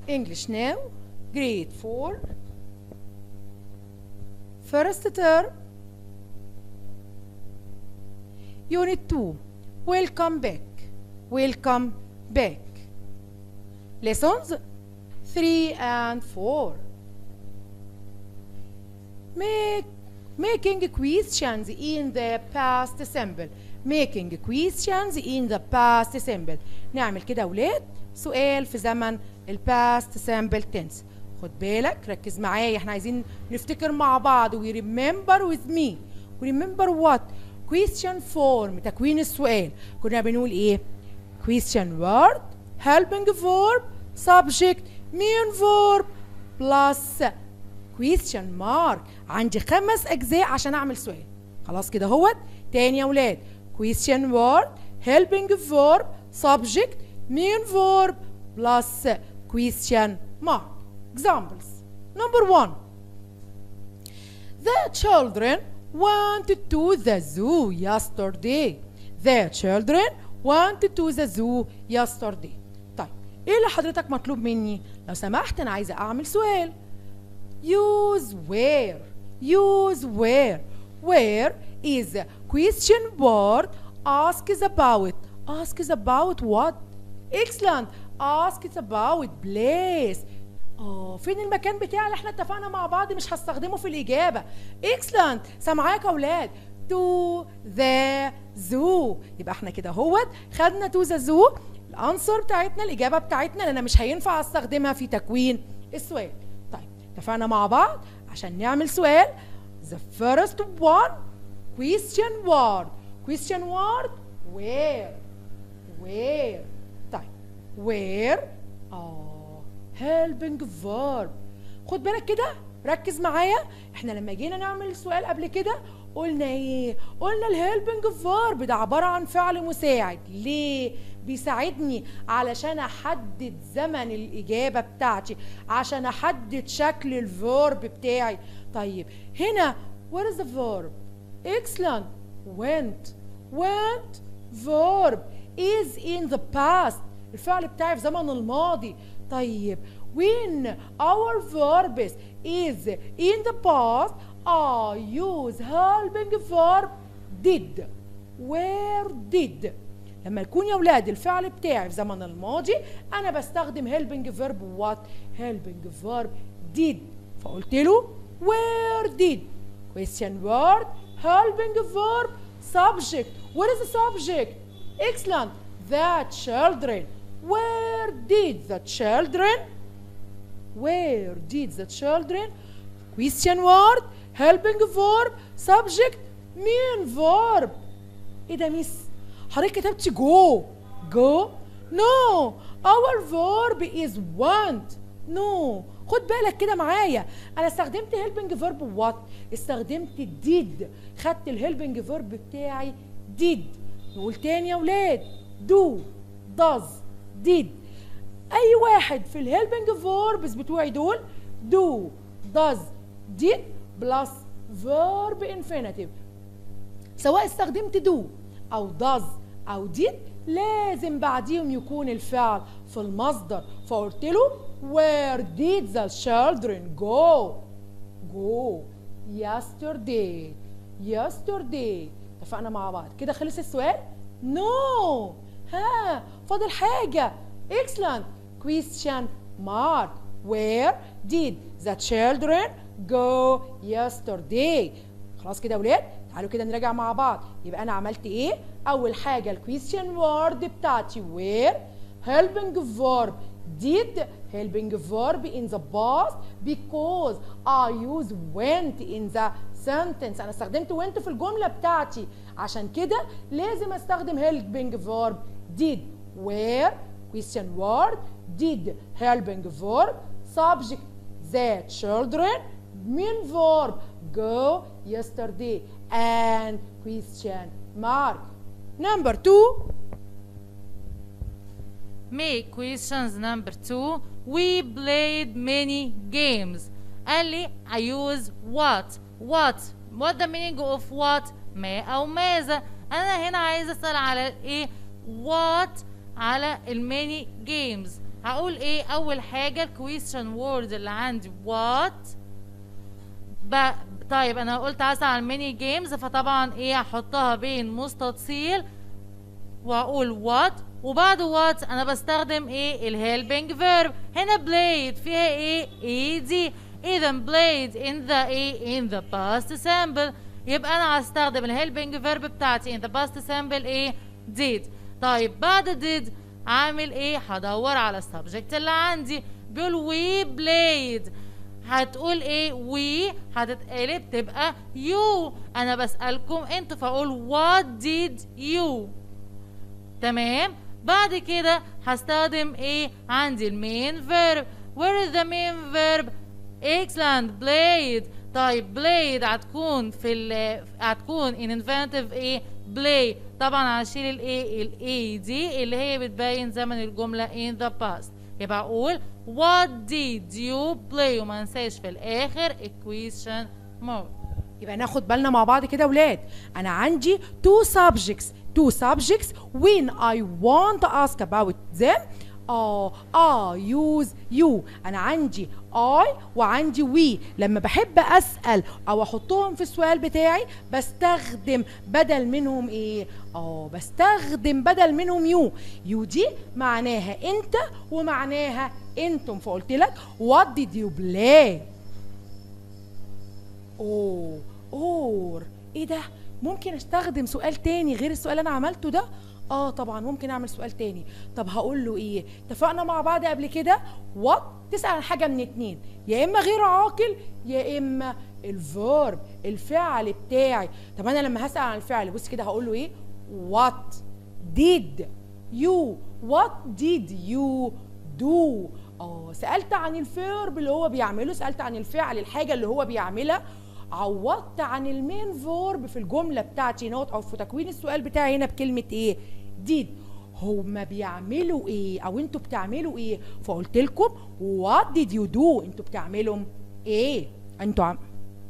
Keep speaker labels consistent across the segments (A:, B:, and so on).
A: English now grade 4 first term unit 2 welcome back welcome back lessons 3 and 4 make making questions in the past simple making questions in the past simple نعمل كده اولاد سؤال في زمن الباست simple tense خد بالك ركز معايا احنا عايزين نفتكر مع بعض we remember with me we remember what question form تكوين السؤال كنا بنقول ايه question word helping verb subject main verb plus question mark عندي خمس اجزاء عشان اعمل سؤال خلاص كده اهوت تاني يا اولاد question word helping verb subject main verb plus question mark examples number one the children went to the zoo yesterday the children went to the zoo yesterday طيب ايه اللي حضرتك مطلوب مني لو سمحت انا عايزه اعمل سؤال use where use where where is a question word asks about asks about what excellent asks about place اه فين المكان بتاعي اللي احنا اتفقنا مع بعض مش هستخدمه في الاجابه excellent سامعاك يا اولاد to the zoo يبقى احنا كده اهوت خدنا to the zoo الانسر بتاعتنا الاجابه بتاعتنا لان مش هينفع استخدمها في تكوين السؤال طيب اتفقنا مع بعض عشان نعمل سؤال the first one question word question word where where طيب where اه helping verb خد بالك كده ركز معايا احنا لما جينا نعمل السؤال قبل كده قلنا ايه قلنا الهيلبنج فيرب ده عباره عن فعل مساعد ليه بيساعدني علشان احدد زمن الاجابه بتاعتي عشان احدد شكل الفيرب بتاعي طيب هنا where is the verb excellent went went verb is in the past الفعل بتاعي في زمن الماضي طيب when our verbs is in the past I use helping verb did where did لما يكون يا ولاد الفعل بتاعي في زمن الماضي انا بستخدم helping verb what helping verb did فقلت له where did question word helping verb subject what is the subject excellent the children where did the children where did the children question word helping verb subject main verb ايه ده ميس حضرتك كتبتي جو جو نو our verb is want no خد بالك كده معايا انا استخدمت helping verb what استخدمت did خدت الهيلبنج verb بتاعي did نقول تاني يا ولاد do does did اي واحد في الهيلبنج verbs بتوعي دول do does did plus verb infinitive سواء استخدمت do او does او did لازم بعديهم يكون الفعل في المصدر فقلت له where did the children go go yesterday yesterday اتفقنا مع بعض كده خلص السؤال no ها فاضل حاجة excellent question mark where did the children go yesterday خلاص كده يا ولاد تعالوا كده نراجع مع بعض يبقى انا عملت ايه اول حاجه الكويستشن وورد بتاعتي where helping verb did helping verb in the past because I use went in the sentence انا استخدمت went في الجمله بتاعتي عشان كده لازم استخدم helping verb did where question word did helping verb subject the children main verb go yesterday and question mark number two
B: Make questions number two. We played many games. قال لي I use what what what the meaning of what ما أو ماذا أنا هنا عايز أسأل على إيه what على الماني games هقول ايه اول حاجه الكويستشن وورد اللي عندي what ب... طيب انا قلت هسأل عن الميني جيمز فطبعا ايه هحطها بين مستطيل واقول what وبعد what انا بستخدم ايه الهيلبنج فيرب هنا played فيها ايه ايه دي اذا played in the ايه in the past simple يبقى انا هستخدم الهيلبنج فيرب بتاعتي in the past simple ايه did طيب بعد did عامل ايه هدور على السبجكت اللي عندي بيقول we played هتقول ايه we هتتقلب تبقى you انا بسألكم انتوا فاقول what did you تمام بعد كده هستخدم ايه عندي المين فيرب where is the main verb excellent played طيب played هتكون في ال هتكون in infinitive ايه play طبعا هشيل الايه الاي دي اللي هي بتبين زمن الجمله in the past يبقى اقول what did you play وما انساش في الاخر equation mark
A: يبقى ناخد بالنا مع بعض كده ولاد انا عندي two subjects two subjects when I want to ask about them اه اه use you انا عندي I وعندي we لما بحب اسال او احطهم في السؤال بتاعي بستخدم بدل منهم ايه اه بستخدم بدل منهم يو يو دي معناها انت ومعناها انتم فقلت لك what did you play اوه اور ايه ده ممكن استخدم سؤال تاني غير السؤال اللي انا عملته ده اه طبعا ممكن اعمل سؤال تاني طب هقول له ايه اتفقنا مع بعض قبل كده وات تسال عن حاجه من اتنين يا اما غير عاقل يا اما الفيرب الفعل بتاعي طب انا لما هسال عن الفعل بص كده هقول له ايه وات did you what did you do اه سالت عن الفيرب اللي هو بيعمله سالت عن الفعل الحاجه اللي هو بيعملها عوضت عن المين فورب في الجمله بتاعتي نوت او في تكوين السؤال بتاعي هنا بكلمه ايه did هما بيعملوا ايه او انتوا بتعملوا ايه فقلت لكم what did you do انتوا بتعملوا ايه انتوا عم...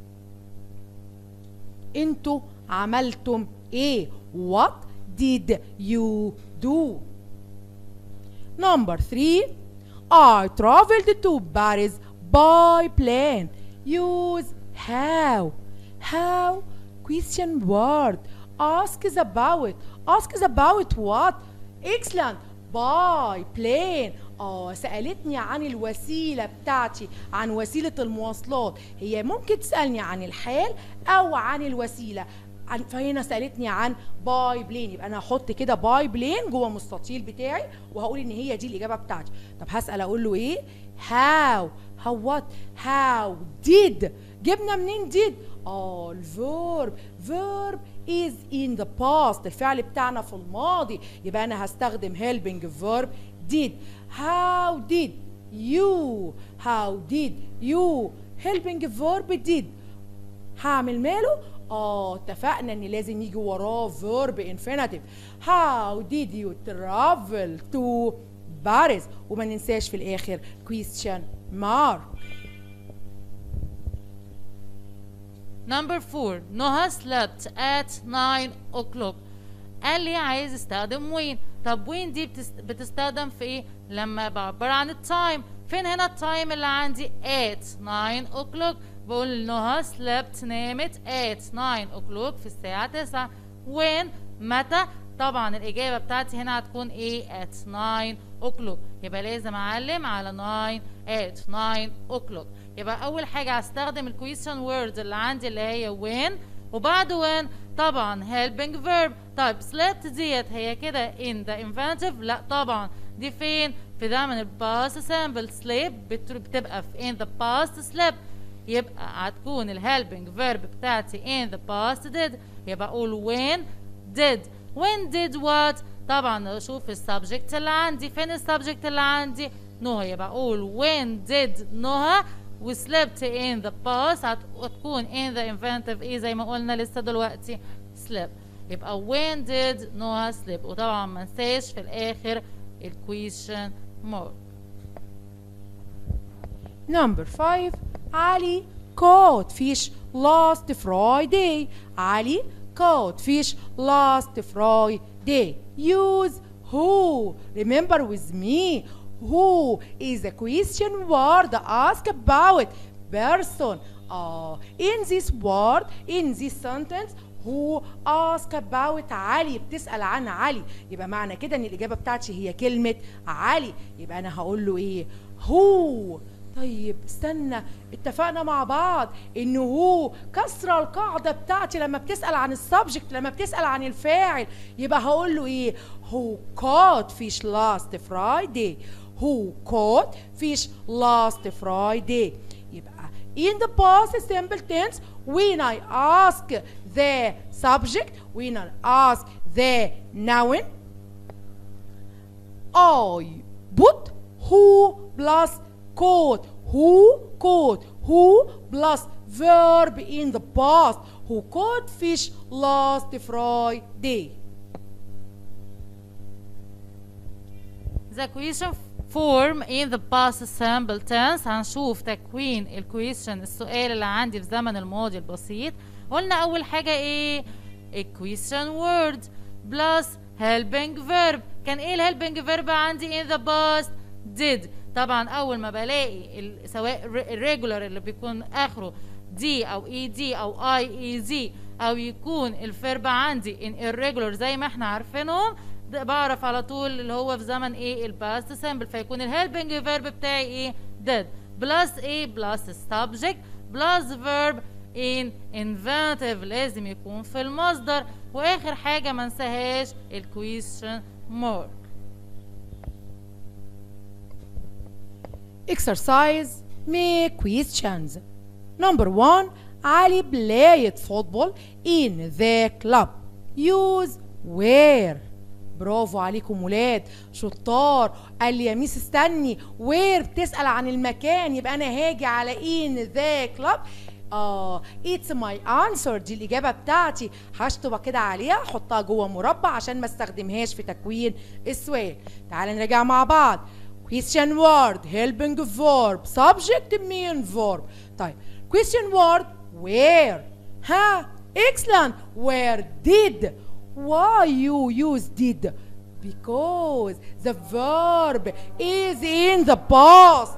A: انتوا عملتم ايه what did you do number three I traveled to Paris by plane use how how question word ask is about ask is about what excellent by plane اه سألتني عن الوسيلة بتاعتي عن وسيلة المواصلات هي ممكن تسألني عن الحال أو عن الوسيلة عن فهنا سالتني عن باي بلين يبقى انا هحط كده باي بلين جوه المستطيل بتاعي وهقول ان هي دي الاجابه بتاعتي طب هسال اقول له ايه هاو هاو وات هاو ديد جبنا منين ديد اه الفيرب فيرب is in the past الفعل بتاعنا في الماضي يبقى انا هستخدم helping verb did how did you how did you helping verb did هعمل ماله اه اتفقنا ان لازم يجي وراه verb infinitive how did you travel to Paris وما ننساش في الاخر question mark
B: Number four Noah slept at 9 o'clock قال لي عايز استخدم وين طب وين دي بتست... بتستخدم في ايه لما بعبر عن التايم فين هنا التايم اللي عندي at 9 o'clock بقول نوها slept نامت at 9 o'clock في الساعة 9 when متى طبعا الإجابة بتاعتي هنا هتكون ايه at 9 o'clock يبقى لازم أعلم على 9 at 9 o'clock يبقى أول حاجة هستخدم الكويستشن وورد اللي عندي اللي هي when وبعد when طبعا helping verb طيب slept ديت هي كده in the infinitive لا طبعا دي فين في زمن الباست simple sleep بت- بتبقى في in the past slept يبقى هتكون الهيلبنج فيرب بتاعتي in the past did يبقى اقول when did when did what طبعا اشوف السبجكت اللي عندي فين السبجكت اللي عندي نهى يبقى اقول when did نهى و slept in the past هت- هتكون in the infinitive ايه زي ما قلنا لسه دلوقتي slept يبقى when did نهى sleep وطبعا ما ننساش في الاخر الكويشن mark
A: Number five Ali caught fish last Friday Ali caught fish last Friday use who remember with me who is a question word ask about person uh, in this word in this sentence who ask about علي بتسأل عن علي يبقى معنى كده ان الإجابة بتاعتي هي كلمة علي يبقى أنا هقول له إيه هو طيب استنى اتفقنا مع بعض ان هو كسر القاعدة بتاعتي لما بتسأل عن السبجكت لما بتسأل عن الفاعل يبقى هقول له ايه who caught fish last Friday who caught fish last Friday يبقى in the past simple tense when I ask the subject when I ask the noun I put who plus caught who caught who plus verb in the past who caught fish last Friday
B: The question form in the past simple tense هنشوف تكوين الكويشن السؤال اللي عندي في زمن الماضي البسيط قلنا أول حاجة إيه؟ equation word plus helping verb كان إيه الهيلبنج verb عندي in the past did طبعا أول ما بلاقي ال- سواء الريجولار اللي بيكون آخره دي أو اي دي أو اي اي زي أو يكون الفيرب عندي in irregular زي ما احنا عارفينهم ده بعرف على طول اللي هو في زمن ايه الباست سامبل فيكون الهيلبنج فيرب بتاعي ايه did بلس ايه بلس subject بلس verb in inventive لازم يكون في المصدر واخر حاجه ما ننساهاش الكويشن مارك
A: Exercise make questions. Number one, Ali played football in the club. Use where. برافو عليكم ولاد شطار قال لي يا ميس استني وير بتسأل عن المكان يبقى انا هاجي على in the club اه اتس ماي انسر دي الاجابه بتاعتي هشطب كده عليها احطها جوه مربع عشان ما استخدمهاش في تكوين السؤال تعال نراجع مع بعض question word helping verb subject main verb طيب question word where ها excellent where did why you use did because the verb is in the past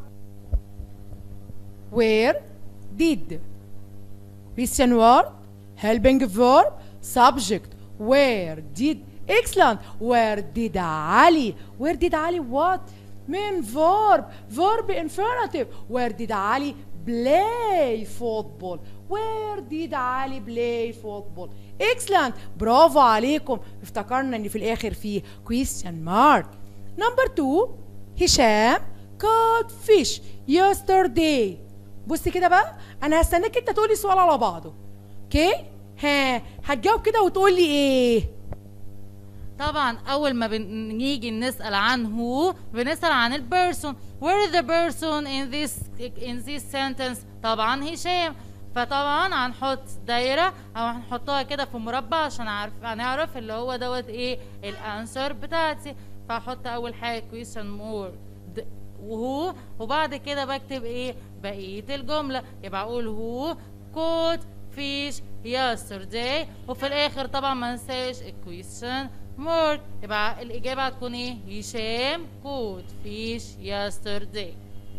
A: where did question word helping verb subject where did excellent where did Ali where did Ali what main verb verb infinitive where did Ali play football where did Ali play football excellent برافو عليكم افتكرنا ان في الاخر في question mark number two هشام caught fish yesterday بص كده بقى انا هستناك انت تقولي السؤال على بعضه اوكي ها هتجاوب كده وتقول لي ايه
B: طبعا اول ما بنيجي نسال عن هو بنسال عن البيرسون where is the person in this in this sentence طبعا هشام فطبعا هنحط دايره او هنحطها كده في مربع عشان عارف هنعرف اللي هو دوت ايه الانسر بتاعتي فهحط اول حاجه question more وهو وبعد كده بكتب ايه بقيه الجمله يبقى اقول هو caught fish yesterday وفي الاخر طبعا ما ننساش الكويشن مارك يبقى الاجابه هتكون ايه هشام caught fish yesterday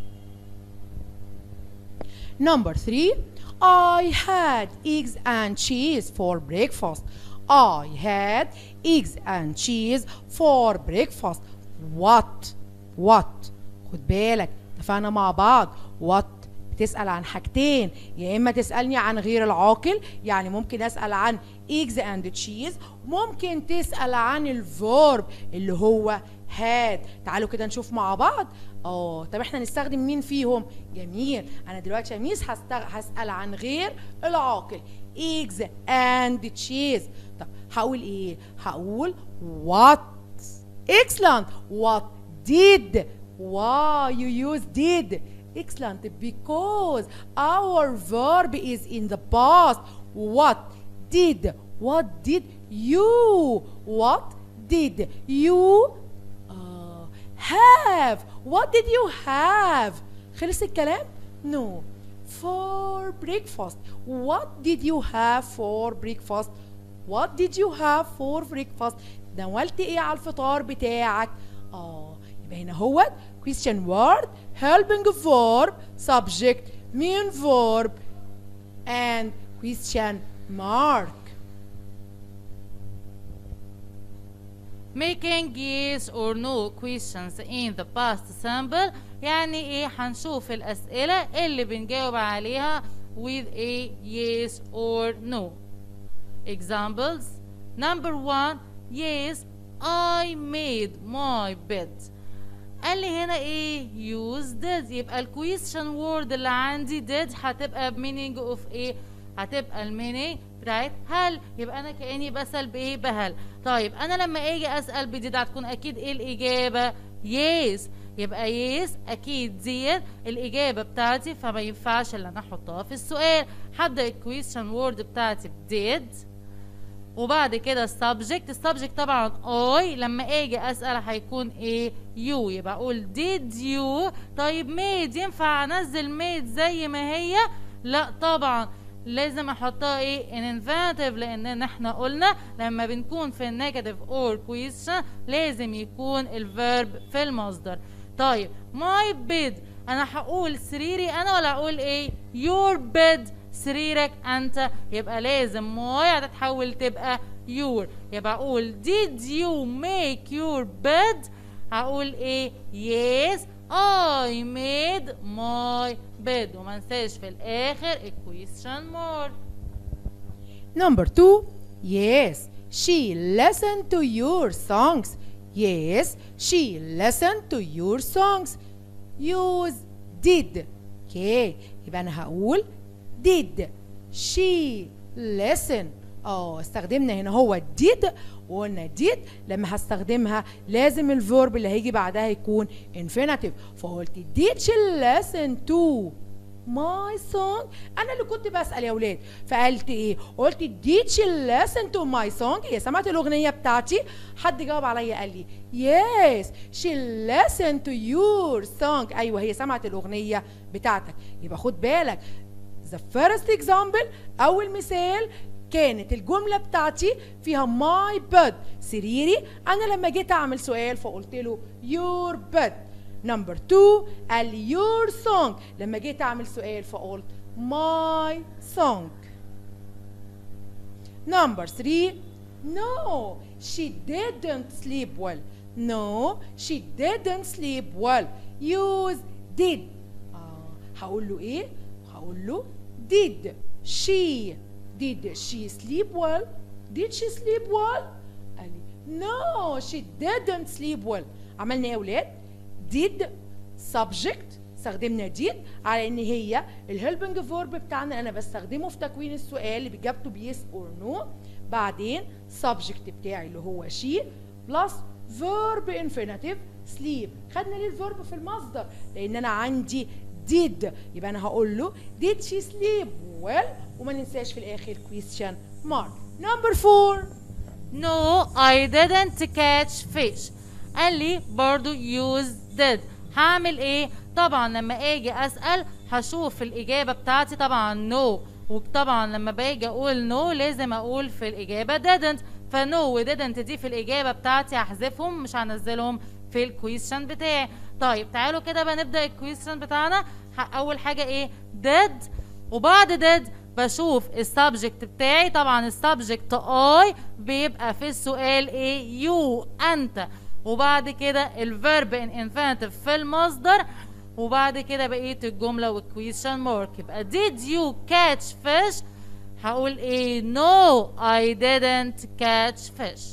A: Number three, I had eggs and cheese for breakfast. I had eggs and cheese for breakfast. What? What? خد بالك اتفقنا مع بعض what بتسأل عن حاجتين يا إما تسألني عن غير العاقل يعني ممكن أسأل عن eggs and cheese ممكن تسأل عن الفورب اللي هو had تعالوا كده نشوف مع بعض اه طب احنا نستخدم مين فيهم جميل انا دلوقتي يا ميس هستغ... هسأل عن غير العاقل eggs and cheese طب هقول ايه هقول what excellent what did why you use did excellent because our verb is in the past what did what did you what did you uh, have what did you have خلص الكلام no for breakfast what did you have for breakfast what did you have for breakfast ناولت ايه على الفطار بتاعك اه يبقى هنا هو question word helping verb subject main verb and question mark
B: making yes or no questions in the past simple يعني ايه هنشوف الأسئلة اللي بنجاوب عليها with a yes or no examples number one yes I made my bed قال لي هنا ايه use did يبقى ال question word اللي عندي did هتبقى meaning of ايه هتبقى المينينج بتاعت هل يبقى انا كاني بسال بايه بهل طيب انا لما اجي اسال بدي هتكون اكيد ايه الاجابه yes يبقى yes اكيد ديت الاجابه بتاعتي فما ينفعش ان انا احطها في السؤال هبدا الكويستشن وورد بتاعتي did وبعد كده السبجكت السبجكت طبعا اي لما اجي اسال هيكون ايه يو يبقى اقول did you طيب ميد ينفع انزل ميد زي ما هي لا طبعا لازم احطها ايه ان infinitive لان احنا قلنا لما بنكون في النيجاتيف اور question لازم يكون الفيرب في المصدر طيب my bed انا هقول سريري انا ولا اقول ايه your bed سريرك انت يبقى لازم ماي هتتحول تبقى your يبقى اقول did you make your bed هقول ايه yes I made my bed وما ننساش في الاخر question mark
A: Number two, yes, she listened to your songs. Yes, she listened to your songs. Use did. Okay, يبقى أنا هقول did she listen. اه استخدمنا هنا هو did وقلنا did لما هستخدمها لازم الفيرب اللي هيجي بعدها يكون infinitive فقلت did she listen to my song انا اللي كنت بسال يا اولاد فقلت ايه قلت did she listen to my song هي سمعت الاغنيه بتاعتي حد جاوب عليا قال لي yes she listened to your song ايوه هي سمعت الاغنيه بتاعتك يبقى خد بالك the first example اول مثال كانت الجمله بتاعتي فيها my bed سريري انا لما جيت اعمل سؤال فقلت له your bed نمبر 2 قال لي your song لما جيت اعمل سؤال فقلت my song نمبر 3 no she didn't sleep well no she didn't sleep well use did آه. هقول له ايه هقول له did she did she sleep well did she sleep well قال لي no she didn't sleep well عملنا ايه يا ولاد did subject استخدمنا did على ان هي الهيلبنج فورب بتاعنا انا بستخدمه في تكوين السؤال اللي باجابته بيس اور نو بعدين subject بتاعي اللي هو she بلس verb infinitive sleep خدنا ليه الفيرب في المصدر لان انا عندي did يبقى انا هقول له did she sleep well وما ننساش في الاخر question mark number four
B: No I didn't catch fish قال لي برضو use did هعمل ايه طبعا لما اجي اسال هشوف الاجابه بتاعتي طبعا no وطبعا لما باجي اقول no لازم اقول في الاجابه didn't فنو و didn't دي في الاجابه بتاعتي هحذفهم مش هنزلهم في الكويستشن بتاعي طيب تعالوا كده بقى نبدا الكويستشن بتاعنا ه- اول حاجه ايه did وبعد did بشوف السبجكت بتاعي طبعا السبجكت اي بيبقى في السؤال ايه يو انت وبعد كده الفيرب ان انفينيتيف في المصدر وبعد كده بقيه الجمله والكويشن مارك يبقى did you catch fish هقول ايه no I didn't catch fish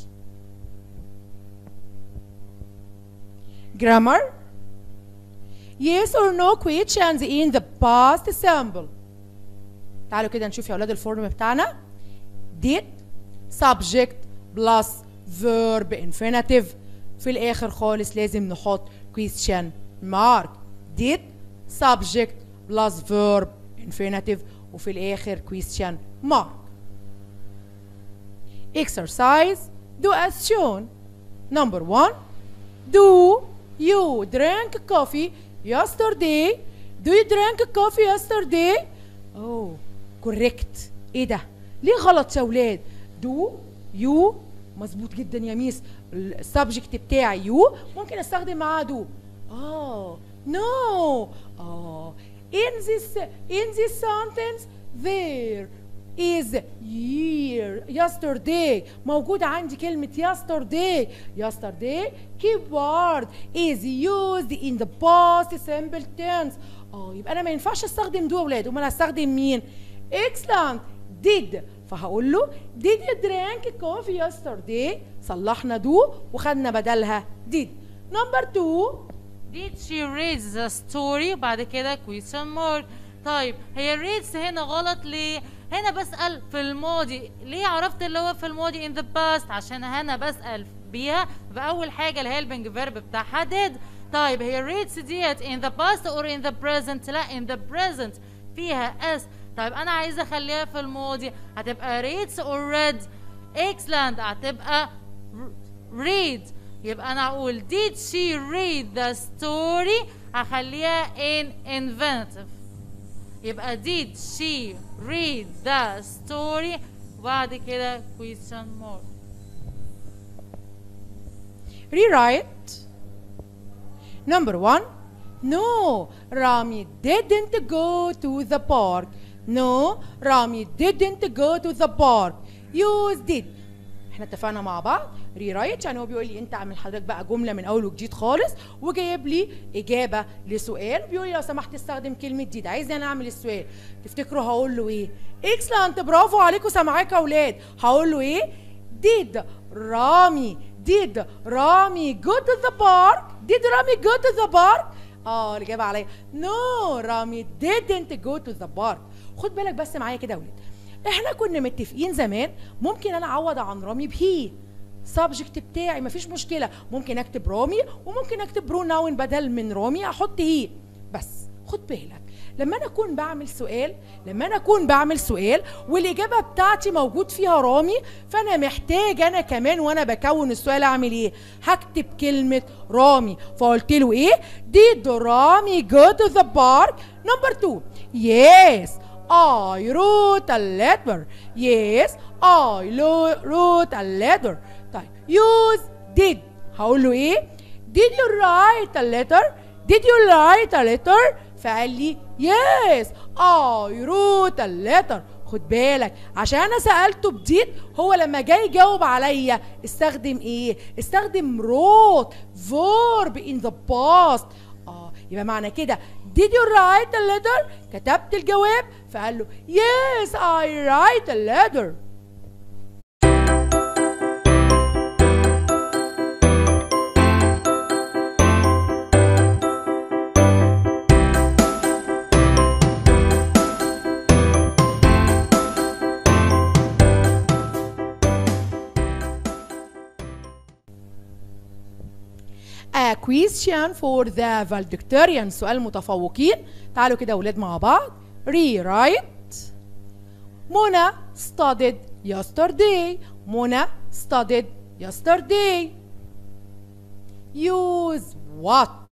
A: grammar yes or no questions in the past simple تعالوا كده نشوف يا اولاد الفورم بتاعنا did subject plus verb infinitive في الاخر خالص لازم نحط question mark did subject plus verb infinitive وفي الاخر question mark exercise do as shown number one do you drink coffee yesterday do you drink coffee yesterday oh correct ايه ده ليه غلط يا ولاد do you مظبوط جدا يا ميس السبجكت بتاعي يو ممكن استخدم معاه دو اه نو اه in this in this sentence there is year yesterday موجودة عندي كلمة yesterday yesterday keyword is used in the past simple tense اه يبقى انا ما ينفعش استخدم دو يا اولاد امال هستخدم مين excellent did فهقول له did you drink coffee yesterday صلحنا دو وخدنا بدلها did number two
B: Did she read the story بعد كده question mark طيب هي reads هنا غلط ليه؟ هنا بسأل في الماضي ليه عرفت اللي هو في الماضي in the past عشان هنا بسأل بيها بأول حاجة الهيلبنج فيرب بتاعها did طيب هي reads ديت in the past or in the present لا in the present فيها s طيب أنا عايزة أخليها في الماضي هتبقى reads or read excellent هتبقى read يبقى انا اقول did she read the story هخليها in inventive يبقى did she read the story وبعد كده question mark
A: rewrite number one no Rami didn't go to the park no Rami didn't go to the park use did احنا اتفقنا مع بعض ريرايت يعني هو بيقول لي انت اعمل حضرتك بقى جمله من اول وجديد خالص وجايب لي اجابه لسؤال بيقول لي لو سمحت استخدم كلمه ديد عايزني انا اعمل السؤال تفتكروا هقول له ايه اكسلنت برافو عليكم سامعاك يا اولاد هقول له ايه ديد رامي ديد رامي جو تو ذا بارك ديد رامي جو تو ذا بارك اه الاجابه عليا نو رامي didn't جو تو ذا بارك خد بالك بس معايا كده يا اولاد احنا كنا متفقين زمان ممكن انا اعوض عن رامي بهي سبجكت بتاعي مفيش مشكله ممكن اكتب رامي وممكن اكتب بروناون بدل من رامي احط هي بس خد بالك لما انا اكون بعمل سؤال لما انا اكون بعمل سؤال والاجابه بتاعتي موجود فيها رامي فانا محتاج انا كمان وانا بكون السؤال اعمل ايه هكتب كلمه رامي فقلت له ايه did رامي go to the park number two yes I wrote a letter. Yes, I lo- wrote a letter. طيب use did هقول له ايه؟ Did you write a letter? Did you write a letter? فقال لي yes I wrote a letter خد بالك عشان انا سالته بديد هو لما جاي يجاوب عليا استخدم ايه استخدم wrote verb in the past اه يبقى معنى كده did you write a letter كتبت الجواب فقال له yes I write a letter A question for the valedictorian سؤال متفوقين تعالوا كده أولاد مع بعض rewrite منى studied yesterday منى studied yesterday use what